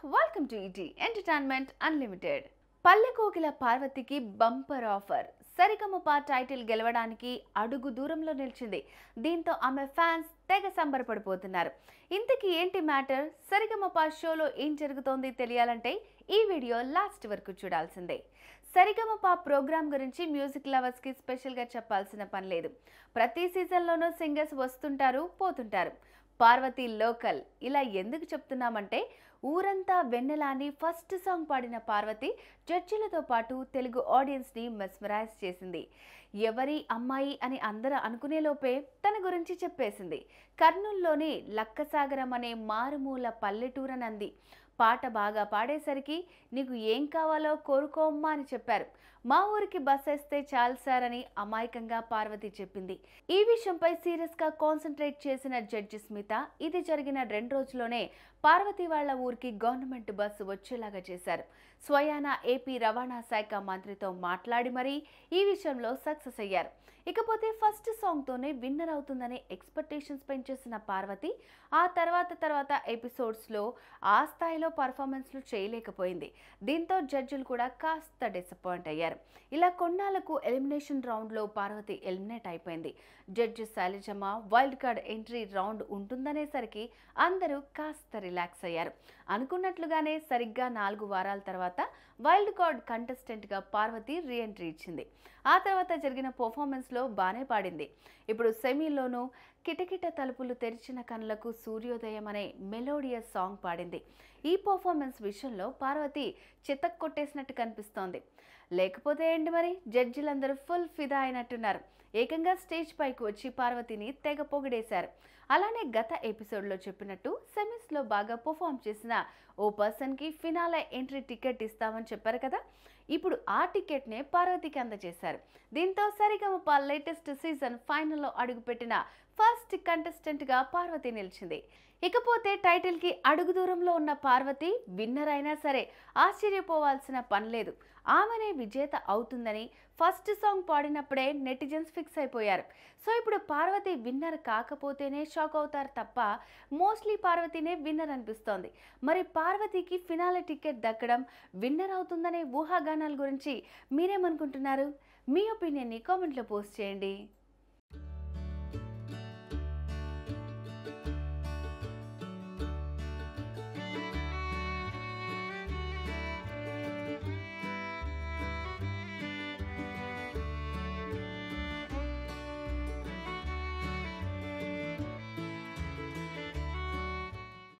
welcome to ET entertainment unlimited పల్లె కోకిల పార్వతికి బంపర్ ఆఫర్ సరిగమప టైటిల్ గెలవడానికి అడుగు దూరంలో నిలిచింది దీంతో ఆమె ఫ్యాన్స్ తెగ సంబరపడిపోతున్నారు ఇంతకీ ఏంటి మ్యాటర్ సరిగమప షోలో ఏం జరుగుతోంది తెలియాలంటే ఈ వీడియో లాస్ట్ వరకు చూడాల్సిందే సరిగమప ప్రోగ్రామ్ గురించి మ్యూజిక్ లవర్స్కి స్పెషల్గా చెప్పాల్సిన పని లేదు ప్రతి సీజన్లోనూ సింగర్స్ వస్తుంటారు పోతుంటారు పార్వతి లోకల్ ఇలా ఎందుకు చెప్తున్నామంటే ఊరంతా వెన్నెలాని ఫస్ట్ సాంగ్ పాడిన పార్వతి జడ్జిలతో పాటు తెలుగు ఆడియన్స్ని మెస్మరైజ్ చేసింది ఎవరి అమ్మాయి అని అందరూ అనుకునేలోపే తన గురించి చెప్పేసింది కర్నూలులోని లక్కసాగరం అనే మారుమూల పల్లెటూరనంది పాట బాగా పాడేసరికి నీకు ఏం కావాలో కోరుకోమ్మా అని చెప్పారు మా ఊరికి బస్ వేస్తే చాలు సార్ అని అమాయకంగా పార్వతి చెప్పింది ఈ విషయంపై సీరియస్గా కాన్సన్ట్రేట్ చేసిన జడ్జి స్మిత ఇది జరిగిన రెండు రోజుల్లోనే పార్వతి వాళ్ళ ఊరికి గవర్నమెంట్ బస్సు వచ్చేలాగా చేశారు స్వయాన ఏపీ రవాణా శాఖ మంత్రితో మాట్లాడి మరీ ఈ విషయంలో సక్సెస్ అయ్యారు ఇకపోతే ఫస్ట్ సాంగ్తోనే విన్నర్ అవుతుందనే ఎక్స్పెక్టేషన్స్ పెంచేసిన పార్వతి ఆ తర్వాత తర్వాత ఎపిసోడ్స్లో ఆ స్థాయిలో పర్ఫార్మెన్స్లు చేయలేకపోయింది దీంతో జడ్జిలు కూడా కాస్త డిసప్పాయింట్ అయ్యారు ఇలా కొన్నాళ్లకు ఎలిమినేషన్ రౌండ్లో పార్వతి ఎలిమినేట్ అయిపోయింది judge Sailajamma wild card entry round ఉంటుందనేసరికి అందరూ కాస్త రిలాక్స్ అయ్యారు అనుకున్నట్లుగానే సరిగ్గా నాలుగు వారాల తర్వాత వైల్డ్ కార్డ్ కంటెస్టెంట్గా పార్వతి రీఎంట్రీ ఇచ్చింది ఆ తర్వాత జరిగిన పర్ఫార్మెన్స్లో బాగానే పాడింది ఇప్పుడు సెమీలోనూ కిటకిట తలుపులు తెరిచిన కనులకు సూర్యోదయం అనే మెలోడియస్ సాంగ్ పాడింది ఈ పర్ఫార్మెన్స్ విషయంలో పార్వతి చితక్ కొట్టేసినట్టు కనిపిస్తోంది లేకపోతే ఏంటి మరి జడ్జిలందరూ ఫుల్ ఫిదా అయినట్టున్నారు ఏకంగా స్టేజ్ పైకి వచ్చి పార్వతిని తెగ పొగిడేశారు అలానే గత ఎపిసోడ్లో చెప్పినట్టు సెమీస్లో బాగా పర్ఫామ్ చేసిన ఓ పర్సన్కి ఫినాలే ఎంట్రీ టికెట్ ఇస్తామని చెప్పారు కదా ఇప్పుడు ఆ టికెట్నే పార్వతికి అందజేశారు దీంతో సరిగమప లేటెస్ట్ సీజన్ ఫైనల్లో అడుగుపెట్టిన ఫస్ట్ కంటెస్టెంట్గా పార్వతి నిలిచింది ఇకపోతే టైటిల్కి అడుగు దూరంలో ఉన్న పార్వతి విన్నర్ అయినా సరే ఆశ్చర్యపోవాల్సిన పని లేదు ఆమెనే విజేత అవుతుందని ఫస్ట్ సాంగ్ పాడినప్పుడే నెటిజన్స్ ఫిక్స్ అయిపోయారు సో ఇప్పుడు పార్వతి విన్నర్ కాకపోతేనే షాక్ అవుతారు తప్ప మోస్ట్లీ పార్వతినే విన్నర్ అనిపిస్తోంది మరి పార్వతికి ఫినాల టికెట్ దక్కడం విన్నర్ అవుతుందనే ఊహాగానాల గురించి మీరేమనుకుంటున్నారు మీ ఒపీనియన్ని కామెంట్లో పోస్ట్ చేయండి